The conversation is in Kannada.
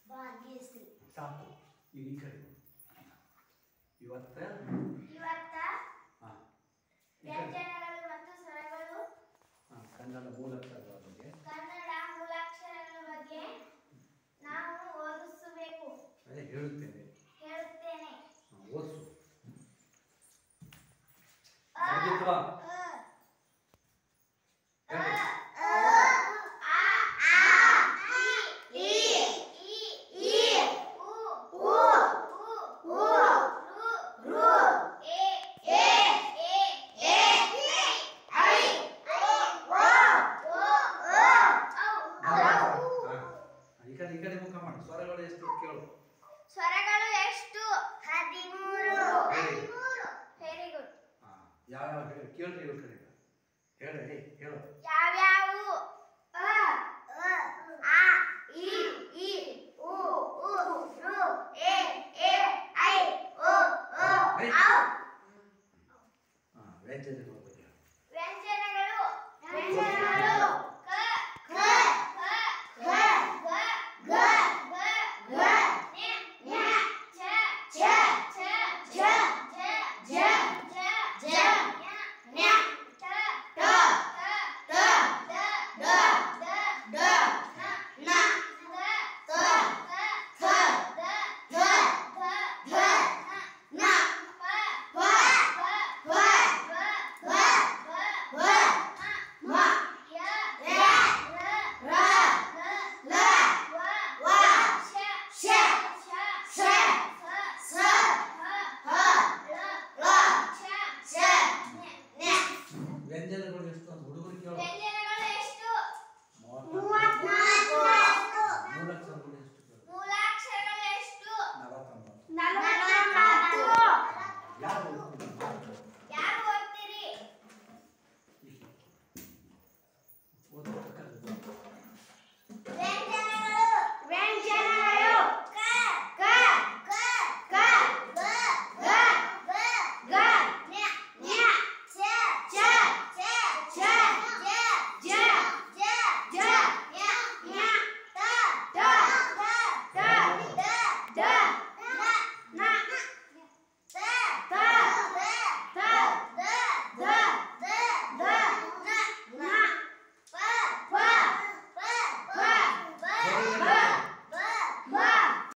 ಭಾಗ್ಯಶ್ರೀ ಸಾಕು ಈಗ ಈ ಕಡೆ ಇವತ್ತ ಇವತ್ತ ಹಾಂ ಈ ಕಡೆ ವ್ಯಂಜನಗಳು ಮತ್ತು ಸ್ವರಗಳು ಹಾಂ ಕನ್ನಡ ಮೂಲಕ್ಷರಗಳ ಬಗ್ಗೆ ಕನ್ನಡ ಮೂಲಾಕ್ಷರಗಳ ಬಗ್ಗೆ ನಾವು ಓದಿಸಬೇಕು ಅದೇ ಹೇಳುತ್ತೇನೆ ಹೇಳುತ್ತೇನೆ ಹಾಂ, ಓದಿಸು ಅ, ಸಾಗಿತ್ವಾ ಅ, ಹೇಳಿ ಅ, ಆ, ಆ, ಇ, ಈ, ಈ, ಉ, ಉ, ಉ, ರು, ರು, ಎ, ಎ, ಎ, ಎ, ಐ, ಐ, ಓ, ಓ, ಓ, ಔ, ಔ. ಹಾಂ. ಈ ಕಡೆ ಈ ಕಡೆ ಮುಖ ಮಾಡು ಸ್ವರಗಳು ಎಷ್ಟು ಕೇಳು ಸ್ವರಗಳು ಎಷ್ಟು ಹದಿಮೂರು Very ವೆರಿ ಗುಡ್ ಹಾಂ ಯಾವ್ಯಾವ ಹೇಳಿ ಕೇಳ್ರಿ ಇವ್ರ ಕಡೆಯಿಂದ ಹೇಳಿ ಏಯ್, ಹೇಳು ಯಾವ್ಯಾವು ಅ ಅ ಆ ಇ ಈ ಉ ಉ ರು ಎ ಎ ಐ ಓ ಓ ಐ. ಔ ಹಾಂ ವ್ಯಂಜನಗಳ ಬಗ್ಗೆ ಹೇಳು. ವ್ಯಂಜನಗಳು ವ್ಯಂಜನಗಳು